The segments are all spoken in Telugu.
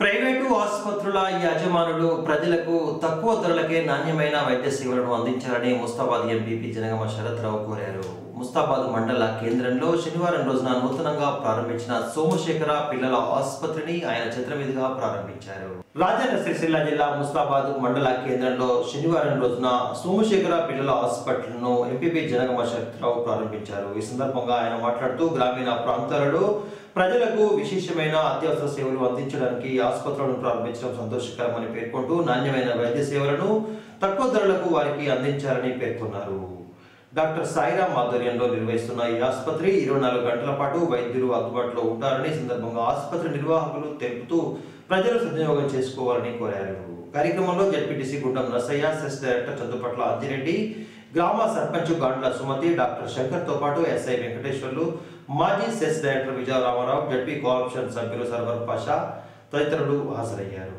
ప్రైవేటు ఆసుపత్రుల యజమానులు ప్రజలకు తక్కువ ధరలకే నాణ్యమైన వైద్య సేవలను అందించాలని ముస్తాబాద్ ఎంపీపీ జనగమ శరత్ రావు కోరారు ముస్తాబాద్ మండల కేంద్రంలో శనివారం రోజున నూతనంగా ప్రారంభించిన సోమశేఖర పిల్లల ఆసుపత్రిని ఆయన చిత్ర మీదుగా ప్రారంభించారు రాజన్న సిరిసిల్ల జిల్లా ముస్తాబాద్ మండల కేంద్రంలో శనివారం రోజున సోమశేఖర పిల్లల హాస్పిటల్ను ఎంపీపీ జనగమ శరత్ రావు ప్రారంభించారు ఈ సందర్భంగా ఆయన మాట్లాడుతూ గ్రామీణ ప్రాంతాలలో ప్రజలకు విశేషమైన అత్యవసర సేవలు అందించడానికి ఈ ఆసుపత్రులను ప్రారంభించడం సంతోషకరమని పేర్కొంటూ నాణ్యమైన వైద్య సేవలను తక్కువ ధరలకు వారికి అందించాలని పేర్కొన్నారు డాక్టర్ సాయిరామ్ ఆధ్వర్యంలో నిర్వహిస్తున్న ఈ ఆసుపత్రి ఇరవై నాలుగు గంటల పాటు వైద్యులు అందుబాటులో ఉంటారని ఈ సందర్భంగా ఆసుపత్రి నిర్వాహకులు తెలుపుతూ ప్రజలు సద్వినియోగం చేసుకోవాలని కోరారు కార్యక్రమంలో ZPTC Gundam Narsaiah cess director Chandupatla Anjireddy గ్రామ సర్పంచ్ గాండ్ల సుమతి డాక్టర్ శంకర్ తో పాటు ఎస్ఐ వెంకటేశ్వర్లు మాజీ cess director Vijaya Ramarao ZP co-option సభ్యులు సర్వర్ పాషా తదితరులు హాజరయ్యారు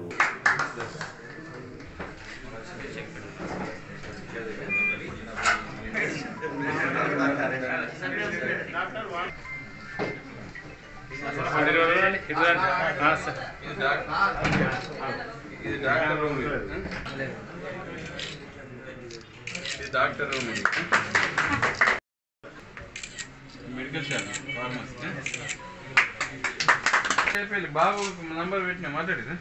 ఇది డాక్టర్ ఇది డాక్టర్ రూమ్ ఇది. ఇది డాక్టర్ రూమ్ ఇది మెడికల్ షాప్ ఫార్మసీ చెప్పేది బాబు నంబర్ పెట్టిన మాట్లాడేది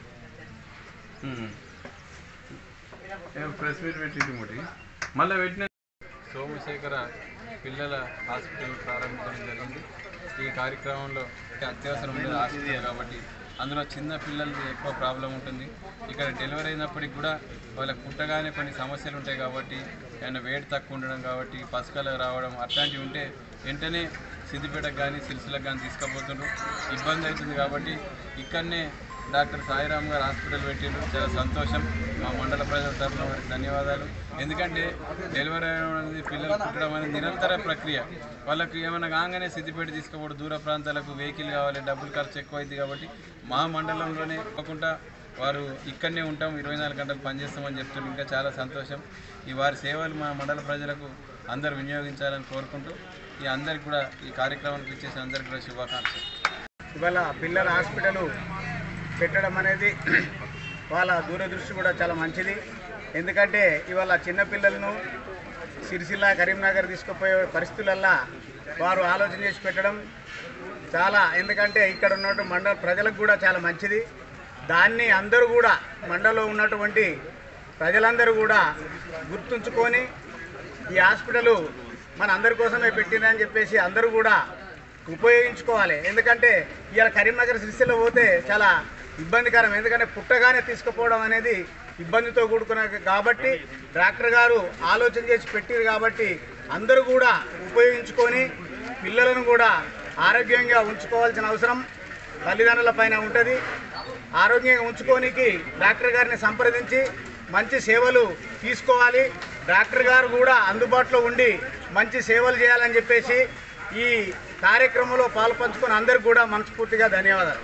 ప్రెస్ మీట్ పెట్టి ఒకటి మళ్ళీ పెట్టిన సోమశేఖర పిల్లల హాస్పిటల్ ప్రారంభించడం జరిగింది ఈ కార్యక్రమంలో అత్యవసరమైన ఆసుపత్రి కాబట్టి అందులో చిన్న పిల్లలకి ఎక్కువ ప్రాబ్లం ఉంటుంది ఇక్కడ డెలివరీ అయినప్పటికి కూడా వాళ్ళకి పుట్టగానే కొన్ని సమస్యలు ఉంటాయి కాబట్టి ఏమైనా వేడి తక్కువ ఉండడం కాబట్టి పసుకలు రావడం అట్లాంటివి ఉంటే వెంటనే సిద్దిపేటకు కానీ సిరిసిలకు కానీ తీసుకుపోతుండ్రు ఇబ్బంది అవుతుంది కాబట్టి ఇక్కడనే డాక్టర్ సాయిరామ్ గారు హాస్పిటల్ పెట్టిండ్రు చాలా సంతోషం మా మండల ప్రజల తరఫున వారికి ధన్యవాదాలు ఎందుకంటే డెలివరీ అవ్వడం అనేది పిల్లలు పుట్టడం అనేది నిరంతర ప్రక్రియ వాళ్ళకి ఏమైనా కాగానే సిద్దిపేట తీసుకోకూడదు దూర ప్రాంతాలకు వెహికల్ కావాలి డబ్బులు ఖర్చు ఎక్కువ అయింది కాబట్టి మా మండలంలోనే కాకుండా వారు ఇక్కడనే ఉంటాం ఇరవై నాలుగు గంటలు పనిచేస్తామని చెప్తున్నారు ఇంకా చాలా సంతోషం ఈ వారి సేవలు మా మండల ప్రజలకు అందరూ వినియోగించాలని కోరుకుంటూ ఈ అందరికి కూడా ఈ కార్యక్రమానికి ఇచ్చేసి అందరికి కూడా శుభాకాంక్షలు ఇవాళ పిల్లల హాస్పిటల్ పెట్టడం అనేది వాళ్ళ దూరదృష్టి కూడా చాలా మంచిది ఎందుకంటే ఇవాళ చిన్నపిల్లలను సిరిసిల్ల కరీంనగర్ తీసుకుపోయే పరిస్థితులల్లా వారు ఆలోచన చేసి పెట్టడం చాలా ఎందుకంటే ఇక్కడ ఉన్నట్టు మండల ప్రజలకు కూడా చాలా మంచిది దాన్ని అందరూ కూడా మండలంలో ఉన్నటువంటి ప్రజలందరూ కూడా గుర్తుంచుకొని ఈ హాస్పిటల్ మన అందరి కోసమే పెట్టిందని చెప్పేసి అందరూ కూడా ఉపయోగించుకోవాలి ఎందుకంటే ఇవాళ కరీంనగర్ సిరిసిల్ల పోతే చాలా ఇబ్బందికరం ఎందుకంటే పుట్టగానే తీసుకుపోవడం అనేది ఇబ్బందితో కూడుకున్న కాబట్టి డాక్టర్ గారు ఆలోచన చేసి పెట్టిరు కాబట్టి అందరూ కూడా ఉపయోగించుకొని పిల్లలను కూడా ఆరోగ్యంగా ఉంచుకోవాల్సిన అవసరం తల్లిదండ్రుల పైన ఉంటుంది ఆరోగ్యంగా ఉంచుకోనికి డాక్టర్ గారిని సంప్రదించి మంచి సేవలు తీసుకోవాలి డాక్టర్ గారు కూడా అందుబాటులో ఉండి మంచి సేవలు చేయాలని చెప్పేసి ఈ కార్యక్రమంలో పాల్పంచుకొని అందరికి కూడా మనస్ఫూర్తిగా ధన్యవాదాలు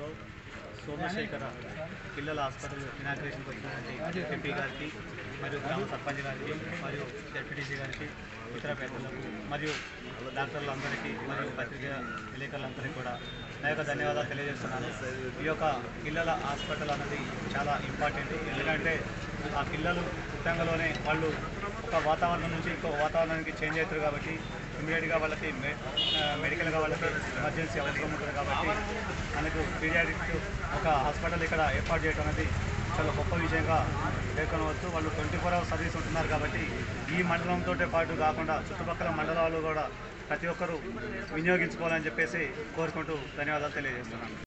సోమశేఖర పిల్లల హాస్పిటల్ ఇనాగ్రేషన్కి వచ్చినటువంటి ఎంపీ గారికి మరియు గ్రామ సర్పంచ్ గారికి మరియు జడ్పీటీసీ గారికి ఇతర పెద్దలకు మరియు డాక్టర్లందరికీ మరియు పత్రికా విలేకరులందరికీ కూడా నా యొక్క ధన్యవాదాలు తెలియజేస్తున్నాను ఈ యొక్క పిల్లల హాస్పిటల్ అనేది చాలా ఇంపార్టెంట్ ఎందుకంటే ఆ పిల్లలు పుట్టంగలోనే వాళ్ళు ఒక వాతావరణం నుంచి ఇంకో వాతావరణానికి చేంజ్ అవుతారు కాబట్టి ఇమీడియట్గా వాళ్ళకి మె ఆ, మెడికల్గా వాళ్ళకి ఎమర్జెన్సీ అవసరం ఉంటుంది కాబట్టి మనకు పీడియాటిక్ ఒక హాస్పిటల్ ఇక్కడ ఏర్పాటు చేయడం అనేది చాలా గొప్ప విషయంగా పేర్కొనవచ్చు వాళ్ళు ట్వంటీ ఫోర్ అవర్స్ సర్వీస్ ఉంటున్నారు కాబట్టి ఈ మండలంతో పాటు కాకుండా చుట్టుపక్కల మండలాలు కూడా ప్రతి ఒక్కరూ వినియోగించుకోవాలని చెప్పేసి కోరుకుంటూ ధన్యవాదాలు తెలియజేస్తున్నాను